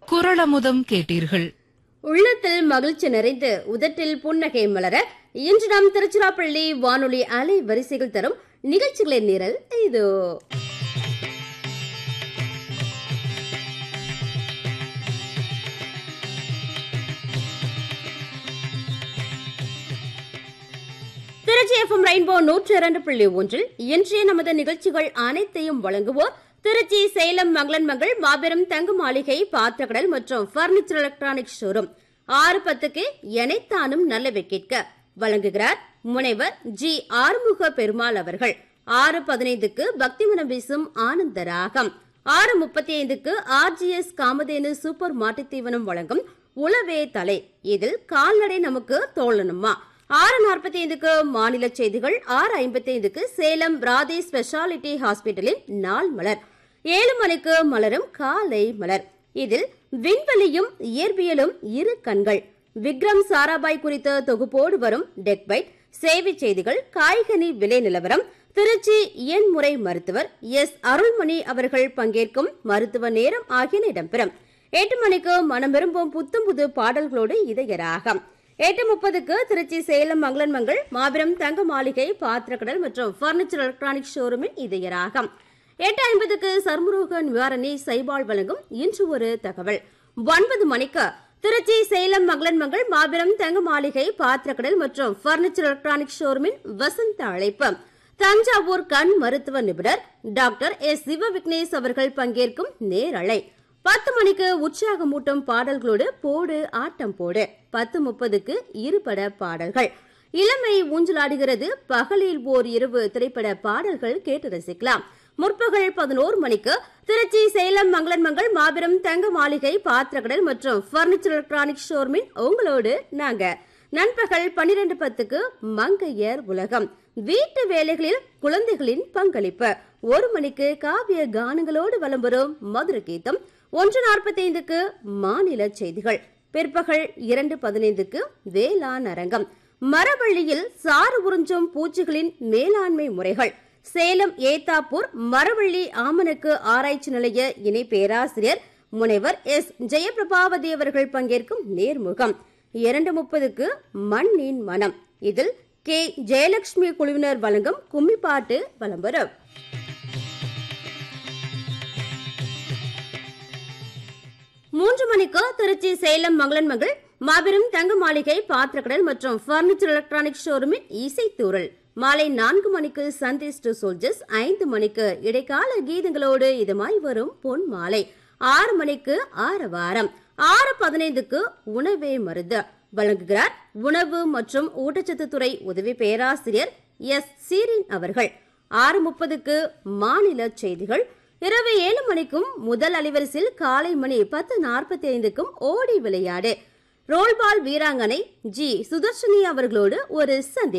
குரளமுதம் கேட்டீர்கள் உள்ளத்தில் மகிழ்ச்சி நிறைந்து உதட்டில் புன்னகை மலர இன்று நாம் திருச்சிராப்பள்ளி வானொலி அலை வரிசைகள் தரும் நிகழ்ச்சிகளின் நிரல் இதோ திருச்சி எஃப்எம் ரெயின்போ நூற்றி இரண்டு புள்ளி ஒன்றில் இன்றைய நமது நிகழ்ச்சிகள் அனைத்தையும் வழங்குவோர் திருச்சி சேலம் மங்களன் மங்கள் மாபெரும் தங்க மாளிகை பாத்திரக்கடல் மற்றும் பர்னிச்சர் எலக்ட்ரானிக் ஷோரூம் ஆறு பத்துக்கு எனைத்தானும் நல்லவை கேட்க வழங்குகிறார் முனைவர் ஜி ஆறுமுக பெருமாள் அவர்கள் ஆறு பதினைந்துக்கு பக்தி மனம் வீசும் ஆனந்த ராகம் ஆறு முப்பத்தி ஐந்துக்கு ஆர்ஜிஎஸ் காமதேனு சூப்பர் மாட்டுத் தீவனம் வழங்கும் உளவே தலை இதில் கால்நடை நமக்கு தோழனுமா ஆறு நாற்பத்தி ஐந்துக்கு மாநில செய்திகள் ஆறு ஐம்பத்தி ஐந்துக்கு சேலம் ராதே ஸ்பெஷாலிட்டி ஹாஸ்பிட்டலின் நாள் மலர் ஏழு மணிக்கு மலரும் காலை மலர் இதில் விண்வெளியும் இயற்பியலும் இரு கண்கள் விக்ரம் சாராபாய் குறித்த தொகுப்போடு வரும் டெக்பைட் சேவை செய்திகள் காய்கனி விலை நிலவரம் திருச்சி இயன்முறை மருத்துவர் எஸ் அருள்மணி அவர்கள் பங்கேற்கும் மருத்துவ நேரம் ஆகியன இடம்பெறும் எட்டு மணிக்கு மனம் விரும்பும் புத்தம் புது பாடல்களோடு இதயராகம் எட்டு முப்பதுக்கு திருச்சி சேலம் மங்களன் மங்கள் மாபெரும் தங்க மாளிகை பாத்திரக்கடல் மற்றும் பர்னிச்சர் எலக்ட்ரானிக் ஷோரூமின் இதயராகம் எட்டு ஐம்பதுக்கு சர்மரோக நிவாரணி சைபால் வழங்கும் இன்று ஒரு தகவல் ஒன்பது மணிக்கு திருச்சி சேலம் மங்களன் மங்கள் மாபெரும் தங்க மாளிகை பாத்திரக்கடல் மற்றும் பர்னிச்சர் எலக்ட்ரானிக் ஷோரூமின் வசந்த அழைப்பு தஞ்சாவூர் கண் மருத்துவ நிபுணர் டாக்டர் எஸ் சிவ விக்னேஷ் அவர்கள் பங்கேற்கும் நேரலை பத்து மணிக்கு உற்சாகமூட்டும் பாடல்களோடு போடு ஆட்டம் போடு பத்து முப்பதுக்கு இருபட பாடல்கள் இளமை ஊஞ்சலாடுகிறது பகலில் ஓர் இரவு திரைப்பட பாடல்கள் கேட்டு ரசிக்கலாம் முற்பகல் பதினோரு மணிக்கு திருச்சி சேலம் மங்களன் மங்கள் மாபெரும் தங்க மாளிகை பாத்திரக்கடல் மற்றும் பர்னிச்சர் எலக்ட்ரானிக் ஷோர்மின் உங்களோடு நாங்க நண்பகல் பன்னிரண்டு பத்துக்கு மங்கையர் உலகம் வீட்டு வேலைகளில் குழந்தைகளின் பங்களிப்பு ஒரு மணிக்கு காவிய கானங்களோடு வலம் வரும் மதுர கீதம் ஒன்று நாற்பத்தி ஐந்துக்கு மாநில செய்திகள் பிற்பகல் இரண்டு பதினைந்துக்கு வேளாண் அரங்கம் மரவள்ளியில் சாறு உறிஞ்சும் பூச்சிகளின் மேலாண்மை முறைகள் சேலம் ஏத்தாப்பூர் மரவள்ளி ஆமணக்கு ஆராய்ச்சி நிலைய இணை பேராசிரியர் முனைவர் எஸ் ஜெயபிரபாவதி அவர்கள் பங்கேற்கும் நேர்முகம் இரண்டு முப்பதுக்கு மண்ணின் மனம் இதில் கே ஜெயலட்சுமி குழுவினர் வழங்கும் கும்மிப்பாட்டு வலம் வரும் மூன்று மணிக்கு திருச்சி சேலம் மங்களன் மகள் மாபெரும் தங்க மாளிகை பாத்திரக்கடல் மற்றும் பர்னிச்சர் எலக்ட்ரானிக் ஷோரூமின் இசைத்தூரல் மாலை நான்கு மணிக்கு சந்தேஷ் டு சோல்ஜர்ஸ் ஐந்து மணிக்கு இடைக்கால கீதங்களோடு இதமாய் வரும் பொன் மாலை ஆறு மணிக்கு ஆறு வாரம் ஆறு பதினைந்துக்கு உணவே மருந்து வழங்குகிறார் உணவு மற்றும் ஊட்டச்சத்து துறை உதவி பேராசிரியர் எஸ் சீரின் அவர்கள் ஆறு முப்பதுக்கு மாநில செய்திகள் இரவு ஏழு மணிக்கும் முதல் அலைவரிசையில் காலை மணி பத்து நாற்பத்தி ஐந்துக்கும் ஓடி விளையாடு ரோல்பால் வீராங்கனை ஜி சுதர்ஷினி அவர்களோடு ஒரு சந்தி